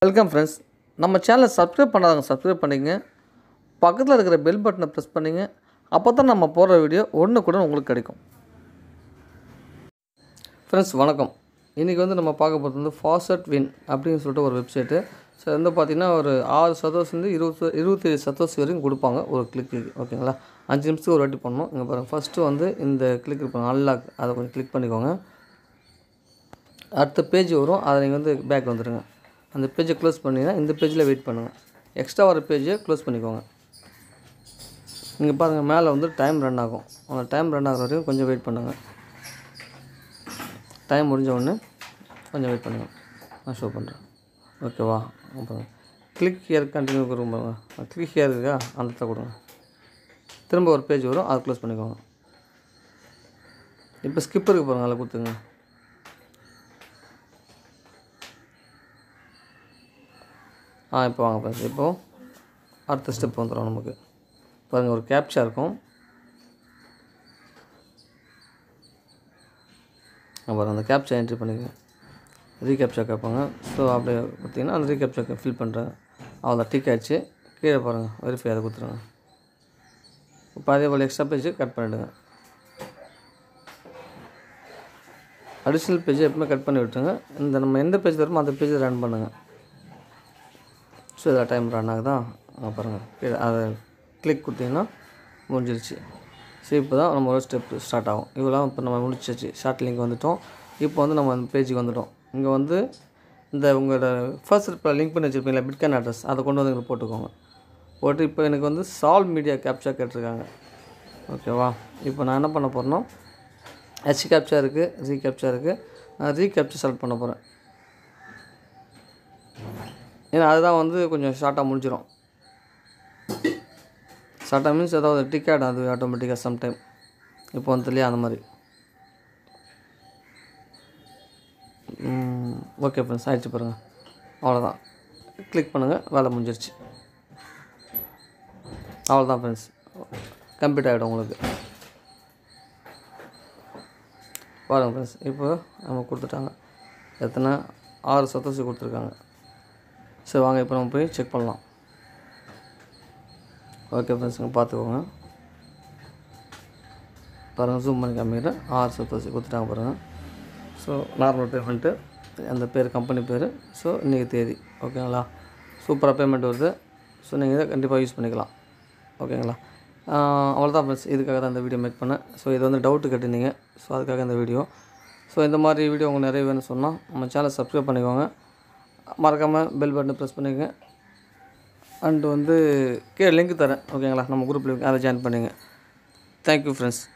welcome friends நம்ம சேனலை subscribe பண்ணாதவங்க சப்ஸ்கிரைப் பண்ணிக்கங்க பக்கத்தில் இருக்கிற பெல் பட்டனை ப்ரெஸ் பண்ணிங்க அப்போ தான் நம்ம போடுற வீடியோ ஒன்று கூட உங்களுக்கு கிடைக்கும் ஃப்ரெண்ட்ஸ் வணக்கம் இன்றைக்கி வந்து நம்ம பார்க்க போகிறது வந்து ஃபாசட் வின் அப்படின்னு சொல்லிட்டு ஒரு வெப்சைட்டு ஸோ வந்து பார்த்திங்கன்னா ஒரு ஆறு சதோஸ்லேருந்து இருபத்தி இருபத்தேழு சதோஸ் வரைக்கும் கொடுப்பாங்க ஒரு கிளிக்கு ஓகேங்களா அஞ்சு நிமிஷத்துக்கு ஒரு வாட்டி பண்ணணும் இங்கே பாருங்கள் ஃபஸ்ட்டு வந்து இந்த கிளிக் இருப்பாங்க அன்லாக் அதை கொஞ்சம் கிளிக் பண்ணிக்கோங்க அடுத்த பேஜ் வரும் அதை நீங்கள் வந்து பேக் வந்துடுங்க அந்த பேஜை க்ளோஸ் பண்ணிங்கன்னா இந்த பேஜில் வெயிட் பண்ணுங்கள் எக்ஸ்ட்ரா வர பேஜை க்ளோஸ் பண்ணிக்கோங்க இங்கே பாருங்கள் மேலே வந்து டைம் ரன் ஆகும் அந்த டைம் ரன் ஆகிற வரைக்கும் கொஞ்சம் வெயிட் பண்ணுங்கள் டைம் முடிஞ்ச உடனே கொஞ்சம் வெயிட் பண்ணுங்கள் நான் ஷோ பண்ணுறேன் ஓகேவா அப்புறம் கிளிக் ஹியர் கண்டினியூ கொடுங்க கிளிக் ஹியர் இருக்கா அந்த இடத்துல கொடுங்க திரும்ப ஒரு பேஜ் வரும் அதை க்ளோஸ் பண்ணிக்கோங்க இப்போ ஸ்கிப் இருக்கு பாருங்கள் அதில் கொடுத்துங்க ஆ இப்போ வாங்க பாருங்க இப்போது அடுத்த ஸ்டெப் வந்துடும் நமக்கு பாருங்கள் ஒரு கேப்சா இருக்கும் அப்புறம் அந்த கேப்சா என்ட்ரி பண்ணிக்கோங்க ரீகேப்சா கேட்பாங்க ஸோ அப்படியே பார்த்தீங்கன்னா அந்த ரீகேப்சா ஃபில் பண்ணுறேன் அவ்வளோ டிக் ஆயிடுச்சு கீழே பாருங்கள் வெரிஃபை அதை கொடுத்துருங்க இப்போ அதே போல் எக்ஸ்ட்ரா பேஜ் கட் பண்ணிவிடுங்க அடிஷ்னல் பேஜை எப்பவுமே கட் பண்ணி விட்டுருங்க இந்த நம்ம எந்த பேஜ் தருமோ அந்த பேஜை ரன் பண்ணுங்கள் ஸோ இதில் டைம் ரன் ஆகுதா அங்கே பாருங்கள் கீழே அதை கிளிக் கொடுத்தீங்கன்னா முடிஞ்சிருச்சு ஸோ இப்போ தான் நம்ம ஒரு ஸ்டெப் ஸ்டார்ட் ஆகும் இவ்வளோ இப்போ நம்ம முடிச்சிச்சு ஷார்ட் லிங்க் வந்துட்டோம் இப்போ வந்து நம்ம அந்த பேஜுக்கு வந்துட்டோம் இங்கே வந்து இந்த உங்களோட ஃபர்ஸ்ட் இப்போ லிங்க் பண்ணி வச்சுருப்பீங்களா பிட்கான் அட்ரஸ் அதை கொண்டு வந்து இங்கே போட்டுக்கோங்க போட்டு இப்போ எனக்கு வந்து சால்வ் மீடியா கேப்சா கேட்டிருக்காங்க ஓகேவா இப்போ நான் என்ன பண்ண போகிறேன்னா ஹெச் கேப்சா இருக்குது ரீ கேப்சா இருக்குது நான் ரீ கேப்சா செலக்ட் பண்ண போகிறேன் ஏன்னா அதுதான் வந்து கொஞ்சம் ஷார்ட்டாக முடிஞ்சிடும் ஷார்ட்டாக மீன்ஸ் ஏதாவது டிக்கெட் அது ஆட்டோமேட்டிக்காக சம்டைம் இப்போ வந்து இல்லையா அந்த மாதிரி ஓகே ஃப்ரெண்ட்ஸ் ஆயிடுச்சு பாருங்கள் அவ்வளோதான் கிளிக் பண்ணுங்கள் வேலை முடிஞ்சிருச்சு அவ்வளோதான் ஃப்ரெண்ட்ஸ் கம்ப்ளீட் ஆகிடும் உங்களுக்கு பாருங்கள் ஃப்ரெண்ட்ஸ் இப்போ நம்ம கொடுத்துட்டாங்க எத்தனை ஆறு சத்தோசி கொடுத்துருக்காங்க சரி வாங்க இப்போ நம்ம போய் செக் பண்ணலாம் ஓகே ஃப்ரெண்ட்ஸுங்க பார்த்துக்கோங்க பாருங்கள் ஜூம் பண்ணி காமிக்கிறேன் ஆறு சத்தோசி கொடுத்துட்டாங்க பாருங்கள் ஸோ நார்மல் பேமெண்ட்டு அந்த பேர் கம்பெனி பேர் ஸோ இன்றைக்கி தேதி ஓகேங்களா சூப்பராக பேமெண்ட் வருது ஸோ நீங்கள் இதை கண்டிப்பாக யூஸ் பண்ணிக்கலாம் ஓகேங்களா அவ்வளோதான் ஃப்ரெண்ட்ஸ் இதுக்காக தான் இந்த வீடியோ மேக் பண்ணேன் ஸோ இது வந்து டவுட்டு கேட்டிருந்தீங்க ஸோ அதுக்காக இந்த வீடியோ ஸோ இந்த மாதிரி வீடியோ உங்களுக்கு நிறைய வேணும்னு சொன்னால் நம்ம சேனலை சப்ஸ்கிரைப் பண்ணிக்கோங்க மறக்காமல் பெல் பட்டனை ப்ரெஸ் பண்ணிக்கங்க அண்டு வந்து கீழே லிங்க் தரேன் ஓகேங்களா நம்ம குரூப் லிங்க் அதை ஜாயின் பண்ணுங்க தேங்க்யூ ஃப்ரெண்ட்ஸ்